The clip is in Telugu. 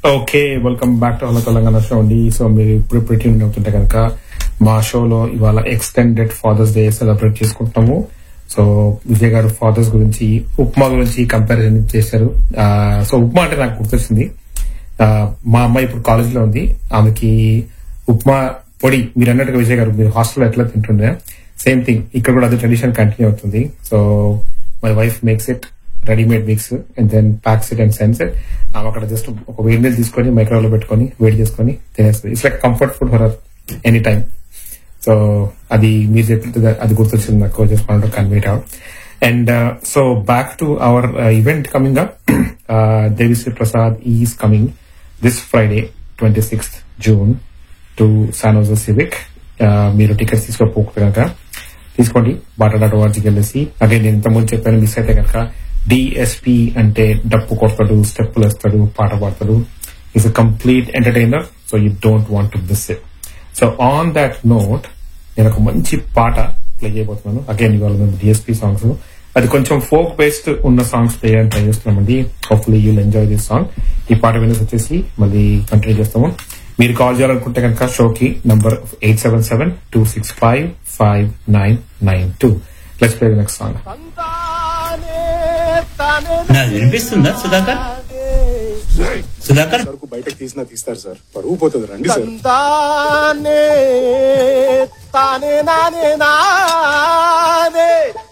okay welcome back to hello Telangana show అండి సో మీరు ఇప్పుడు ఇప్పుడు ట్యూన్ అవుతుంటే కనుక మా షోలో ఇవాళ ఎక్స్టెండెడ్ ఫాదర్స్ డే సెలబ్రేట్ చేసుకుంటున్నాము సో విజయ్ గారు ఫాదర్స్ గురించి ఉప్మా గురించి కంపారిజన్ చేశారు ఆ, సో ఉప్మా అంటే నాకు గుర్తొచ్చింది ఆ, మా అమ్మాయి ఇప్పుడు కాలేజ్ లో ఉంది ఆమెకి ఉప్మా పొడి మీరు అన్నట్టుగా విజయ్ గారు మీరు హాస్టల్లో ఎట్లా తింటుండే సేమ్ థింగ్ ఇక్కడ కూడా అదే ట్రెడిషన్ కంటిన్యూ అవుతుంది so my wife makes it readymade mix and then packs it and sends it ఆమె అక్కడ జస్ట్ ఒక వేడి నీళ్ళు తీసుకొని మైక్రోవేవ్ లో పెట్టుకొని వేడి చేసుకొని తినేస్తుంది it's like comfort food for any time so అది మీరు చెప్పింది అది గుర్తొచ్చింది నాకు just want convey it out and so back to our event coming up Devi Sri Prasad is coming this Friday twenty sixth June to San Jose civic మీరు టికెట్స్ తీసుకోకపోతే కనుక తీసుకోండి బాటా డాట్ వార్డ్కి వెళ్ళేసి అగైన్ నేను ఇంతకుముందు చెప్పాను మిస్ అయితే కనుక డిఎస్పి అంటే డప్పు కొడతాడు స్టెప్పులు వేస్తాడు పాట పాడతాడు is a complete entertainer so you don't want to miss it so on that note నేను ఒక మంచి పాట ప్లే చేయబోతున్నాను అగైన్ ఇవాళ మేము డిఎస్పి సాంగ్స్ అది కొంచెం ఫోక్ బేస్డ్ ఉన్న సాంగ్స్ ప్లే చేయడానికి ట్రై చేస్తున్నామండి hopefully you'll enjoy this song ఈ పాట వినేసి వచ్చేసి మళ్ళీ కంటిన్యూ చేస్తాము మీరు కాల్ చేయాలనుకుంటే కనుక షోకి number eight seven seven two six five five nine nine two let's play next song నాకు వినిపిస్తుందా సుధాకర్ సుధాకర్ సరుకు బయటకు తీసినా తీస్తారు సార్ పరువు పోతుంది రండి సార్ తానే తానే నానే నానే